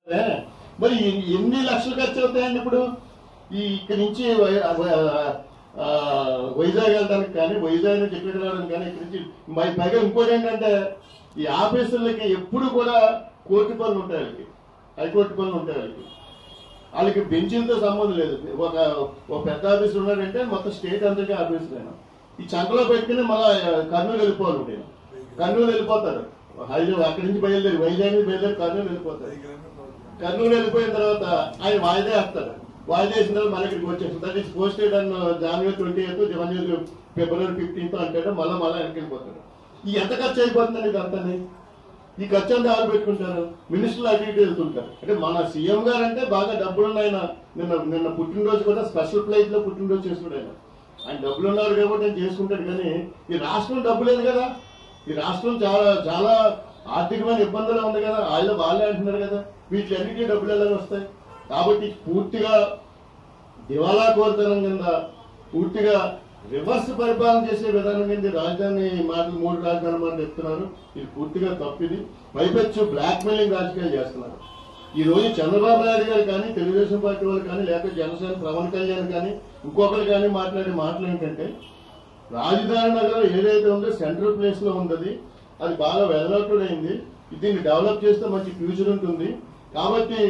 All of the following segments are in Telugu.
ఏ? మరి ఎన్ని- ఎన్ని లక్షలు ఖర్చు అవుతాయండి ఇప్పుడు ఈ ఇక్కడి నుంచి వై- ఆ, వైజాగ్ వెళ్ళడానికి కానీ వైజాగ్ నుంచి ఇక్కడికి రావడానికి కానీ ఇక్కడి నుంచి మై- పైగా ఇంకోటి ఏంటంటే ఈ ఆఫీసులకి ఎప్పుడు కూడా కోర్టు పనులు ఉంటాయి వాళ్ళకి హైకోర్టు పనులు ఉంటాయి వాళ్ళకి వాళ్ళకి బెంచీలతో సంబంధం లేదు ఒక ఒక పెద్ద ఆఫీసర్ ఉన్నాడంటే మొత్తం స్టేట్ అంతటి ఆఫీసర్ ఆయన ఈ చంకలో పెట్టుకుని మళ్ళా కర్నూలు వెళ్ళిపోవాలి ఉంటాయి కర్నూలు వెళ్ళిపోతారు హైదరాబాద్ అక్కడి నుంచి బయలుదేరి వైజాగ్ నుంచి బయలుదేరి కర్నూలు వెళ్ళిపోతారు కర్నూలు వెళ్ళిపోయిన తర్వాత ఆయన వాయిదా వేస్తాడు వాయిదా వేసిన తర్వాత మన ఇక్కడికి వచ్చేస్తుంది that is posted on January twenty eighth January February fifteenth అంటాడు మళ్ళీ మళ్ళీ వెనక్కి వెళ్ళిపోతాడు ఈ ఎంత ఖర్చు అయిపోతుందండి ఇదంతా ఈ ఖర్చు అంతా ఎవరు పెట్టుకుంటారు మినిస్టర్లు అటు ఇటు వెళ్తుంటారు అంటే మన సీఎం గారు అంటే బాగా డబ్బులున్న ఆయన నిన్న నిన్న పుట్టినరోజు కూడా స్పెషల్ ఫ్లైట్ లో పుట్టినరోజు చేసుకున్నాడు ఆయన ఆయన డబ్బులు ఉన్నారు కాబట్టి ఆయన చేసుకుంటాడు కానీ ఈ రాష్ట్రం డబ్బు లేదు కదా ఈ రాష్ట్రం చాలా చాలా ఆర్థికమైన ఇబ్బందులు ఉంది కదా వాళ్ళు వాళ్ళే అంటున్నారు కదా వీటిలన్నిటి డబ్బులు ఎలా వస్తాయి కాబట్టి పూర్తిగా దివాలా కోరుతనం కింద పూర్తిగా రివర్స్ పరిపాలన చేసే విధానం కింద ఈ రాజధాని మాటలు మూడు రాజధాని మాటలు చెప్తున్నారు ఇది పూర్తిగా తప్పిది పైపెచ్చు బ్లాక్ మెయిలింగ్ రాజకీయాలు చేస్తున్నారు ఈ రోజు చంద్రబాబు నాయుడు గారు కానీ తెలుగుదేశం పార్టీ వాళ్ళు కానీ లేకపోతే జనసేన పవన్ కళ్యాణ్ కానీ ఇంకొకరు కానీ మాట్లాడే మాటలు ఏంటంటే రాజధాని నగరం ఏదైతే ఉందో సెంట్రల్ ప్లేస్ లో ఉన్నది అది బాగా వెదలౌటెడ్ అయింది దీన్ని డెవలప్ చేస్తే మంచి ఫ్యూచర్ ఉంటుంది కాబట్టి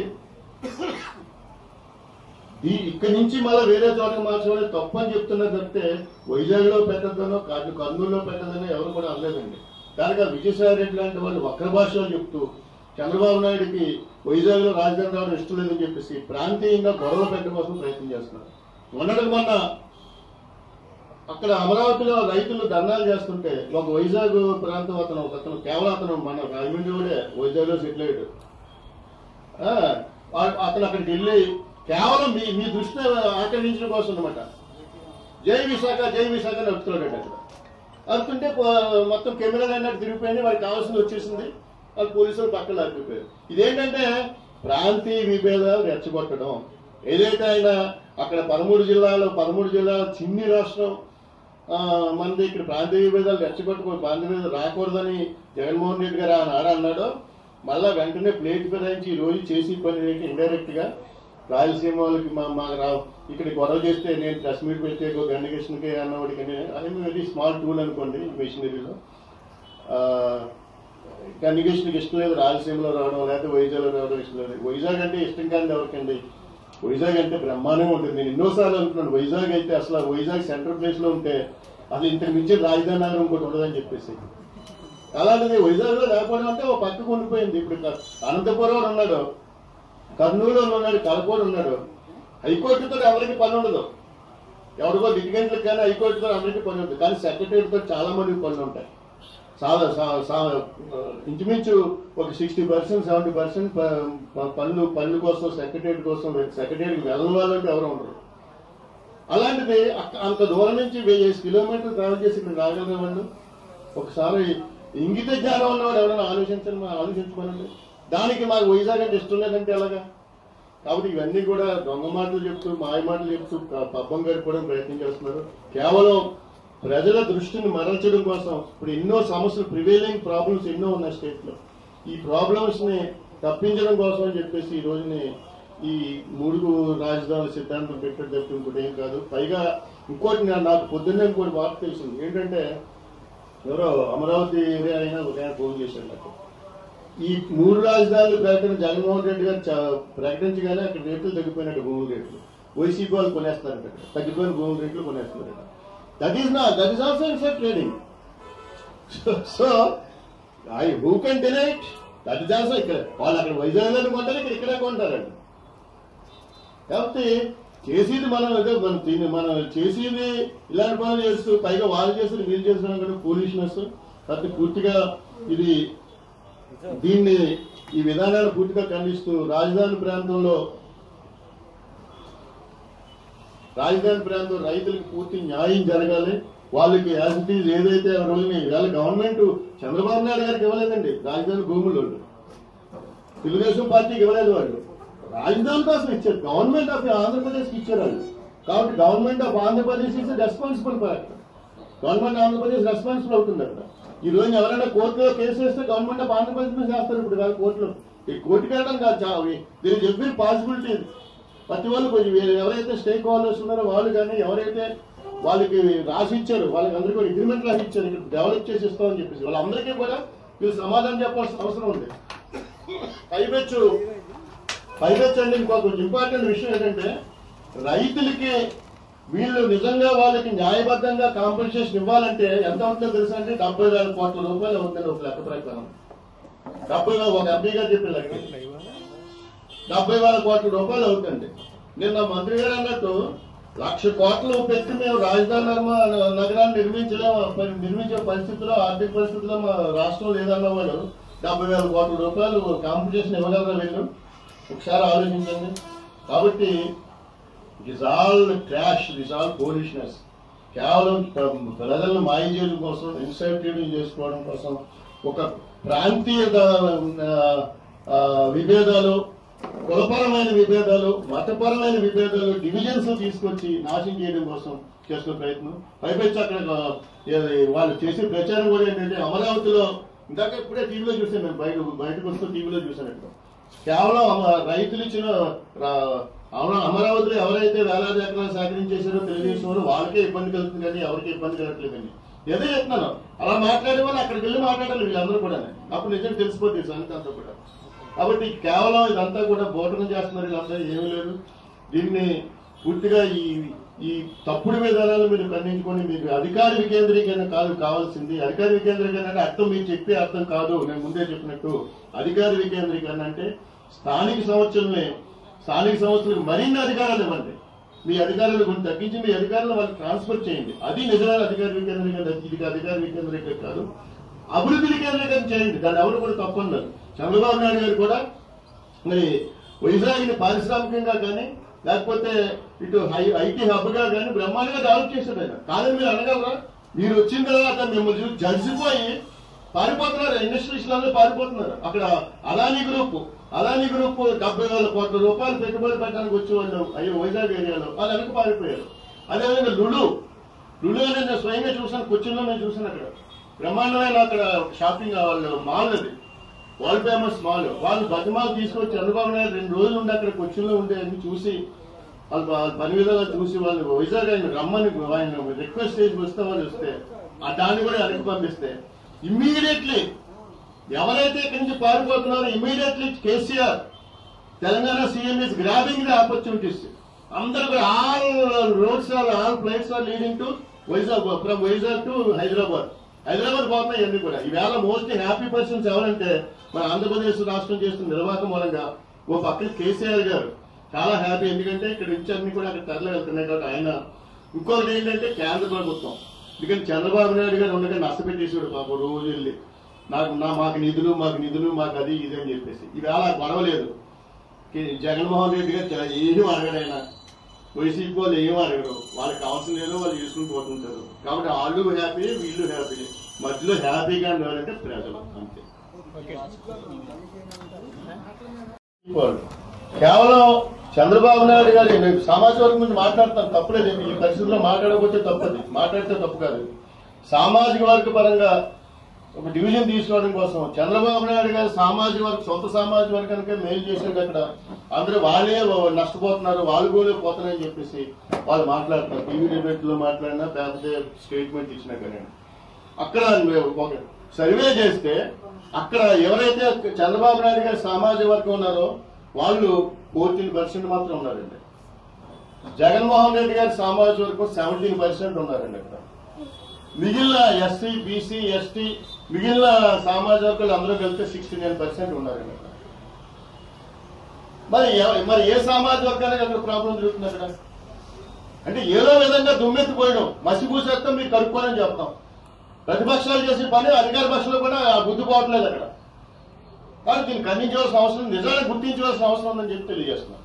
ఈ ఇక్కడి నుంచి మళ్ళీ వేరే చోటకి మార్చడం తప్పు అని చెప్తున్నారు తప్పితే వైజాగ్ లో పెట్టద్దనో కాదు కర్నూలులో పెట్టదనో ఎవరు కూడా అనలేదండి దానికి ఆ విజయసాయి రెడ్డి లాంటి వాళ్ళు వక్ర భాషలో చెప్తూ చంద్రబాబు నాయుడికి వైజాగ్ లో రాజధాని రావడం ఇష్టం లేదని చెప్పేసి ప్రాంతీయంగా గొడవలు పెట్టడం కోసం ప్రయత్నం చేస్తున్నారు మొన్నటికి మొన్న అక్కడ అమరావతిలో రైతులు ధర్నాలు చేస్తుంటే ఒక వైజాగ్ ప్రాంతం అతను ఒక అతను కేవలం అతను మన రాజమండ్రి కూడా వైజాగ్ లో సెటిల్ అయ్యాడు ఆ, ఆ- అతను అక్కడికి వెళ్ళి కేవలం మీ మీ దృష్టిని ఆకర్షించడం కోసం అనమాట జై విశాఖ జై విశాఖ అని అడుగుతున్నాడు అక్కడ అడుగుతుంటే పో- మొత్తం కెమెరాలు అన్నట్టు తిరిగిపోయింది వాడికి కావాల్సింది వచ్చేసింది వాళ్ళు పోలీసులు పక్కన ఆగిపోయారు ఇదేంటంటే ప్రాంతీయ విభేదాలు రెచ్చగొట్టడం ఏదైతే ఆయన అక్కడ పదమూడు జిల్లాలు పదమూడు జిల్లాల చిన్ని రాష్ట్రం ఆ, మనది ఇక్కడ ప్రాంతీయ విభేదాలు రెచ్చగొట్టుకో ప్రాంతీయ విభేదాలు రాకూడదని జగన్మోహన్ రెడ్డి గారు ఆనాడు అన్నాడు మళ్ళా వెంటనే ప్లేట్ ఫిరాయించి ఈ రోజు చేసి పని ఏంటి ఇండైరెక్ట్ గా రాయలసీమ వాళ్ళకి మా మా రావు ఇక్కడ గొడవ చేస్తే నేను ప్రెస్ మీట్ పెట్టే గండికృష్ణకి అన్నవాడికి అది వెరీ స్మాల్ టూల్ అనుకోండి మిషనరీలో కన్నికేషన్కి ఇష్టం లేదు రాయలసీమలో రావడం లేకపోతే వైజాగ్లో రావడం ఇష్టం లేదు వైజాగ్ అంటే ఇష్టం కాదు ఎవరికండి వైజాగ్ అంటే బ్రహ్మాండంగా ఉంటుంది నేను ఎన్నోసార్లు అనుకున్నాను వైజాగ్ అయితే అసలు ఆ వైజాగ్ సెంట్రల్ ప్లేస్ లో ఉంటే అది ఇంతకు మించి రాజధాని నగరం ఇంకోటి ఉండదని చెప్పేసి అలాంటిది వైజాగ్ లో లేకపోవడం అంటే ఒక పక్కకు ఉండిపోయింది ఇప్పుడు క- అనంతపురం ఉన్నాడు కర్నూలు ఉన్నాడు కలకోడు ఉన్నాడు హైకోర్టుతో ఎవరికి పని ఉండదు ఎవరికో లిటిగెంట్లకు కానీ హైకోర్టుతో అందరికీ పని ఉంటుంది కానీ సెక్రటరీతో చాలా మందికి పనులు ఉంటాయి చాలా సా- సా- ఇంచుమించు ఒక సిక్స్టీ పర్సెంట్ సెవెంటీ పర్సెంట్ పనులు పనుల కోసం సెక్రటరీ కోసం సెక్రటరీకి వెళ్ళని వాళ్ళంటే ఎవరు ఉండరు అలాంటిది అక్క- అంత దూరం నుంచి వెయ్యి కిలోమీటర్లు ట్రావెల్ చేసి ఇక్కడ రాగలిగిన వాళ్ళు ఒకసారి ఇంగిత జ్ఞానం ఉన్నవాడు ఎవరైనా ఆలోచించండి మనం ఆలోచించుకోనండి దానికి మాకు వైజాగ్ అంటే ఇష్టం లేదంటే ఎలాగా కాబట్టి ఇవన్నీ కూడా దొంగ మాటలు చెప్తూ మాయ మాటలు చెప్తూ ప- పబ్బం గడిపోవడం ప్రయత్నం చేస్తున్నారు కేవలం ప్రజల దృష్టిని మరల్చడం కోసం ఇప్పుడు ఎన్నో సమస్యలు ప్రివేలింగ్ ప్రాబ్లమ్స్ ఎన్నో ఉన్నాయి స్టేట్ లో ఈ ప్రాబ్లమ్స్ ని తప్పించడం కోసం అని చెప్పేసి ఈ రోజుని ఈ మూడు రాజధానుల సిద్ధాంతం పెట్టడం తప్ప ఇంకోటి ఏం కాదు పైగా ఇంకోటి నా- నాకు పొద్దున్నే ఇంకోటి వార్త తెలిసింది ఏంటంటే ఎవరో అమరావతి ఏరియా అయినా ఒక ఆయన ఫోన్ చేశాడు నాకు ఈ మూడు రాజధానులు ప్రకటన జగన్మోహన్ రెడ్డి గారు చ- ప్రకటించగానే అక్కడ రేట్లు తగ్గిపోయినట్టు భూముల రేట్లు వైసీపీ వాళ్ళు కొనేస్తారంట అక్కడ. తగ్గిపోయిన భూముల రేట్లు కొనేస్తారంట దట్ ఈస్ నా that is also insider trading so I who can deny that is also ఇక్కడ వాళ్ళు అక్కడ వైజాగ్లో కొంటారు ఇక్కడ ఇక్కడే కొంటారండి కాబట్టి చేసేది మనం ఏదో మనం తిని మనం చేసేది ఇలాంటి పనులు చేస్తూ పైగా వాళ్ళు చేసేది వీళ్ళు చేస్తున్నా కూడా ఫూలిష్నెస్ కాబట్టి పూర్తిగా ఇది దీన్ని ఈ విధానాన్ని పూర్తిగా ఖండిస్తూ రాజధాని ప్రాంతంలో రాజధాని ప్రాంతం రైతులకు పూర్తి న్యాయం జరగాలి వాళ్ళకి యాజ్ ఇట్ ఈజ్ ఏదైతే ఆ రోజుని ఇవాళ గవర్నమెంట్ చంద్రబాబు నాయుడు గారికి ఇవ్వలేదండి రాజధాని భూములు వాళ్ళు. తెలుగుదేశం పార్టీకి ఇవ్వలేదు వాళ్ళు రాజధాని కోసం ఇచ్చారు గవర్నమెంట్ ఆఫ్ ఆంధ్రప్రదేశ్ ఇచ్చారు వాళ్ళు కాబట్టి government of Andhra Pradesh is responsible for government Andhra Pradesh responsible అవుతుంది అక్కడ ఈ రోజు ఎవరైనా కోర్టులో కేసు వేస్తే గవర్నమెంట్ ఆఫ్ ఆంధ్రప్రదేశ్ మీద చేస్తారు ఇప్పుడు కాదు కోర్టులో ఈ కోర్టుకి వెళ్ళడం కాదు దీనికి ఎవ్రీ పాసిబిలిటీ ప్రతి వాళ్ళు కొంచెం వీళ్ళు ఎవరైతే స్టేక్ హోల్డర్స్ ఉన్నారో వాళ్ళు కానీ ఎవరైతే వాళ్ళకి రాసి ఇచ్చారు వాళ్ళకి అందరికీ కూడా అగ్రిమెంట్ రాసి ఇచ్చారు ఇక్కడ డెవలప్ చేసి ఇస్తామని చెప్పేసి వాళ్ళందరికీ కూడా వీళ్ళు సమాధానం చెప్పాల్సిన అవసరం ఉంది పైపెచ్చు పైపెచ్చు అంటే ఇంకొక ఇంపార్టెంట్ విషయం ఏంటంటే రైతులకి వీళ్ళు నిజంగా వాళ్ళకి న్యాయబద్ధంగా కాంపెన్సేషన్ ఇవ్వాలంటే ఎంత ఉంటుందో తెలుసా అంటే డెబ్బై వేల కోట్ల రూపాయలు ఉందండి ఒక లెక్క ప్రకారం డెబ్బై వేల ఒక ఎంపీ గారు చెప్పిన లెక్క డెబ్బై వేల కోట్ల రూపాయలు అవుతుంది నిన్న మంత్రి గారు అన్నట్టు లక్ష కోట్లు పెట్టి మేము రాజధాని నిర్మా- నగరాన్ని నిర్మించలేము మరి నిర్మించే పరిస్థితిలో ఆర్థిక పరిస్థితిలో మా రాష్ట్రం లేదన్న వాళ్ళు డెబ్బై వేల కోట్ల రూపాయలు కాంపిటీషన్ ఇవ్వగలరా వీళ్ళు ఒకసారి ఆలోచించండి కాబట్టి it is all crash it is all polishness కేవలం ప్ర- ప్రజలను మాయ చేయడం కోసం ఇన్సైడ్ ట్రేడింగ్ చేసుకోవడం కోసం ఒక ప్రాంతీయ ద- ఆ, విభేదాలు కులపరమైన విభేదాలు మతపరమైన విభేదాలు డివిజన్స్ తీసుకొచ్చి నాశనం చేయడం కోసం చేస్తున్న ప్రయత్నం పైపెచ్చి అక్కడ ఆ, ఏది వాళ్ళు చేసే ప్రచారం కూడా ఏంటంటే అమరావతిలో ఇందాక ఇప్పుడే టీవీలో చూసాను నేను బయట బయటకు వస్తూ టీవీలో చూసాను ఇక్కడ కేవలం అమ- రైతులు ఇచ్చిన రా- అమరా- అమరావతిలో ఎవరైతే వేలాది ఎకరాలు సేకరించేశారో తెలుగుదేశం వారు వాళ్ళకే ఇబ్బంది కలుగుతుంది కానీ ఎవరికి ఇబ్బంది కలగట్లేదండి ఏదో చెప్తున్నాను అలా మాట్లాడే వాళ్ళు అక్కడికి వెళ్ళి మాట్లాడాలి వీళ్ళందరూ కూడా అప్పుడు నిజం తెలిసిపోతుంది సంగతి అంతా కూడా కాబట్టి కేవలం ఇదంతా కూడా బోటనం చేస్తున్నారు వీళ్ళంతా ఏమీ లేదు దీన్ని పూర్తిగా ఈ ఈ తప్పుడు విధానాలు మీరు ఖండించుకొని మీకు అధికార వికేంద్రీకరణ కాదు కావాల్సింది అధికార వికేంద్రీకరణ అంటే అర్థం మీరు చెప్పే అర్థం కాదు నేను ముందే చెప్పినట్టు అధికార వికేంద్రీకరణ అంటే స్థానిక సంస్థల్ని స్థానిక సంస్థలకు మరిన్ని అధికారాలు ఇవ్వండి మీ అధికారులు కొంచెం తగ్గించి మీ అధికారులను వాళ్ళకి ట్రాన్స్ఫర్ చేయండి అది నిజమైన అధికార వికేంద్రీకరణ ఇది అధికార వికేంద్రీకరణ కాదు అభివృద్ధి వికేంద్రీకరణ చేయండి దాన్ని ఎవరు కూడా తప్పన్నారు చంద్రబాబు నాయుడు గారు కూడా మరి వైజాగ్ ని పారిశ్రామికంగా కానీ లేకపోతే ఇటు ఐ- ఐటీ హబ్ గా కానీ బ్రహ్మాండంగా డెవలప్ చేశాడు ఆయన కాదని మీరు అనగలరా మీరు వచ్చిన తర్వాత మిమ్మల్ని చూసి జలిసిపోయి పారిపోతున్నారు ఇండస్ట్రీస్ అందరూ పారిపోతున్నారు అక్కడ అదానీ గ్రూప్ అదానీ గ్రూప్ డెబ్బై వేల కోట్ల రూపాయలు పెట్టుబడి పెట్టడానికి వచ్చేవాళ్ళు అయ్యో వైజాగ్ ఏరియాలో వాళ్ళు వెనక పారిపోయారు అదేవిధంగా లులు లులు అనేది నేను స్వయంగా చూసాను కొచ్చిన్లో నేను చూసాను అక్కడ బ్రహ్మాండమైన అక్కడ షాపింగ్ వాళ్ళు మాల్ అది వరల్డ్ ఫేమస్ మాల్ వాళ్ళు బతిమాలు తీసుకొచ్చి చంద్రబాబు నాయుడు రెండు రోజులు ఉండి అక్కడ కొచ్చిన్లో ఉండే అన్ని చూసి వాళ్ళు వాళ్ళ పని విధాలు చూసి వాళ్ళు వైజాగ్ ఆయన రమ్మని ఆయన రిక్వెస్ట్ చేసి వస్తే వాళ్ళు వస్తే ఆ దాన్ని కూడా వెనక్కి పంపిస్తే ఇమ్మీడియట్లీ ఎవరైతే ఇక్కడి నుంచి పారిపోతున్నారో immediately KCR Telangana CM is grabbing the opportunities అందరూ కూడా all roads are all flights are leading to Vizag from Vizag to Hyderabad Hyderabad పోతున్నాయి ఇవన్నీ కూడా ఈవేళ మోస్ట్ హ్యాపీ పర్సన్స్ ఎవరంటే మన ఆంధ్రప్రదేశ్ రాష్ట్రం చేస్తున్న నిర్వాహకం మూలంగా ఓ పక్కన కేసీఆర్ గారు చాలా హ్యాపీ ఎందుకంటే ఇక్కడ నుంచి అన్ని కూడా అక్కడ తరలి వెళ్తున్నాయి కాబట్టి ఆయన ఇంకొకటి ఏంటంటే కేంద్ర ప్రభుత్వం ఎందుకంటే చంద్రబాబు నాయుడు గారు ఉండగా నష్టపెట్టేసాడు పాపం రోజు వెళ్ళి నాకు నా మాకు నిధులు మాకు నిధులు మాకు అది ఇది అని చెప్పేసి ఈవేళ ఆ గొడవ లేదు కే- జగన్మోహన్ రెడ్డి గారు చా- ఏమీ అడగడైనా వైసీపీ వాళ్ళు ఏమీ అడగరు వాళ్ళకి కావాల్సిన లేదో వాళ్ళు చేసుకుని పోతుంటారు కాబట్టి వాళ్ళు హ్యాపీ వీళ్ళు హ్యాపీ మధ్యలో హ్యాపీగా ఉన్నారంటే ప్రజలు అంతే వాళ్ళు. కేవలం చంద్రబాబు నాయుడు గారు నేను సామాజిక వర్గం గురించి మాట్లాడతాను తప్పులేదు ఈ పరిస్థితుల్లో మాట్లాడకపోతే తప్పది మాట్లాడితే తప్పు కాదు సామాజిక వర్గ పరంగా ఒక డివిజన్ తీసుకోవడం కోసం చంద్రబాబు నాయుడు గారు సామాజిక వర్గ సొంత సామాజిక వర్గానికే మేలు చేసేది అక్కడ అందరూ వాళ్ళే నష్టపోతున్నారు వాళ్ళు కూడా పోతున్నారని చెప్పేసి వాళ్ళు మాట్లాడుతున్నారు టీవీ డిబేట్ లో మాట్లాడినా లేకపోతే స్టేట్మెంట్ ఇచ్చినా కానీ అక్కడ ఒక సర్వే చేస్తే అక్కడ ఎవరైతే చంద్రబాబు నాయుడు గారి సామాజిక వర్గం ఉన్నారో వాళ్ళు ఫోర్టీన్ పర్సెంట్ మాత్రం ఉన్నారండి జగన్మోహన్ రెడ్డి గారి సామాజిక వర్గం సెవెంటీన్ పర్సెంట్ ఉన్నారండి అక్కడ మిగిలిన ఎస్సీ బీసీ ఎస్టీ మిగిలిన సామాజిక వర్గాలు అందరూ కలిపితే సిక్స్టీ నైన్ పర్సెంట్ ఉన్నారండి అక్కడ మరి ఎవ- మరి ఏ సామాజిక వర్గానికి అక్కడ ప్రాబ్లం జరుగుతుంది అక్కడ అంటే ఏదో విధంగా దుమ్మెత్తిపోయడం మసిపూసేస్తాం మీరు కలుపుకోనని చెప్తాం ప్రతిపక్షాలు చేసే పని అధికార పక్షాలు కూడా ఆ బుద్ధి పోవట్లేదు అక్కడ కానీ దీన్ని ఖండించవలసిన అవసరం నిజాన్ని గుర్తించవలసిన అవసరం ఉందని చెప్పి తెలియజేస్తున్నాం